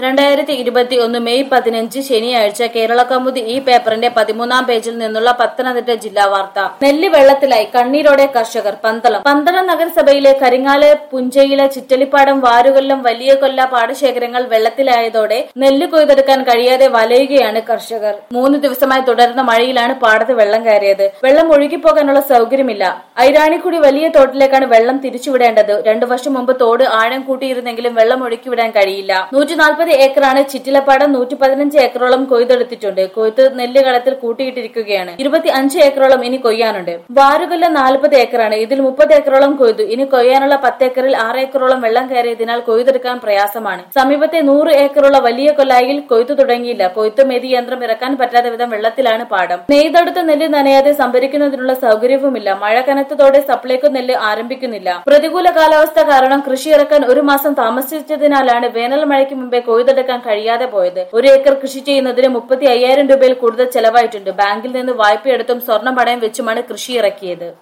രണ്ടായിരത്തി ഇരുപത്തി ഒന്ന് മെയ് പതിനഞ്ച് ശനിയാഴ്ച കേരള കൗമുദി ഈ പേപ്പറിന്റെ പതിമൂന്നാം പേജിൽ നിന്നുള്ള പത്തനംതിട്ട ജില്ലാ വാർത്ത നെല്ല് വെള്ളത്തിലായി കണ്ണീരോടെ കർഷകർ പന്തളം പന്തളം നഗരസഭയിലെ കരിങ്ങാല് പുഞ്ചയിലെ ചിറ്റലിപ്പാടം വാരുകൊല്ലം വലിയ കൊല്ല പാടശേഖരങ്ങൾ വെള്ളത്തിലായതോടെ നെല്ല് കൊയ്തെടുക്കാൻ കഴിയാതെ വലയുകയാണ് കർഷകർ മൂന്ന് ദിവസമായി തുടരുന്ന മഴയിലാണ് പാടത്ത് വെള്ളം കയറിയത് വെള്ളം ഒഴുകിപ്പോകാനുള്ള സൗകര്യമില്ല ഐരാണിക്കുടി വലിയ തോട്ടിലേക്കാണ് വെള്ളം തിരിച്ചുവിടേണ്ടത് രണ്ടു വർഷം മുമ്പ് തോട് ആഴം കൂട്ടിയിരുന്നെങ്കിലും വെള്ളം ഒഴുക്കിവിടാൻ കഴിയില്ല നൂറ്റി നാൽപ്പത് ഏക്കറാണ് ചിറ്റിലപ്പാടം നൂറ്റി പതിനഞ്ച് ഏക്കറോളം കൊയ്തെടുത്തിട്ടുണ്ട് കൊയ്ത്ത് നെല്ല് കളത്തിൽ കൂട്ടിയിട്ടിരിക്കുകയാണ് ഇരുപത്തി അഞ്ച് ഏക്കറോളം ഇനി കൊയ്യാനുണ്ട് വാരുകൊല്ല നാൽപ്പത് ഏക്കറാണ് ഇതിൽ മുപ്പത് ഏക്കറോളം കൊയ്തു ഇനി കൊയ്യാനുള്ള പത്ത് ഏക്കറിൽ ആറ് ഏക്കറോളം വെള്ളം കയറിയതിനാൽ കൊയ്തെടുക്കാൻ പ്രയാസമാണ് സമീപത്തെ നൂറ് ഏക്കറുള്ള വലിയ കൊല്ലായിൽ കൊയ്ത്തു തുടങ്ങിയില്ല കൊയ്ത്ത് മെതി യന്ത്രം ഇറക്കാൻ പറ്റാത്ത വിധം വെള്ളത്തിലാണ് പാടം നെയ്തെടുത്ത നെല്ല് നനയാതെ സംഭരിക്കുന്നതിനുള്ള സൗകര്യവുമില്ല മഴ കനത്തതോടെ സപ്ലൈകോ നെല്ല് ആരംഭിക്കുന്നില്ല പ്രതികൂല കാലാവസ്ഥ കാരണം കൃഷി ഇറക്കാൻ ഒരു മാസം താമസിച്ചതിനാലാണ് വേനൽ മഴയ്ക്ക് മുമ്പേ കൊയ്തെടുക്കാൻ കഴിയാതെ പോയത് ഒരു ഏക്കർ കൃഷി ചെയ്യുന്നതിന് മുപ്പത്തി അയ്യായിരം രൂപയിൽ കൂടുതൽ ചെലവായിട്ടുണ്ട് ബാങ്കിൽ നിന്ന് വായ്പയെടുത്തും സ്വർണ്ണ പണയം വെച്ചുമാണ് കൃഷി ഇറക്കിയത്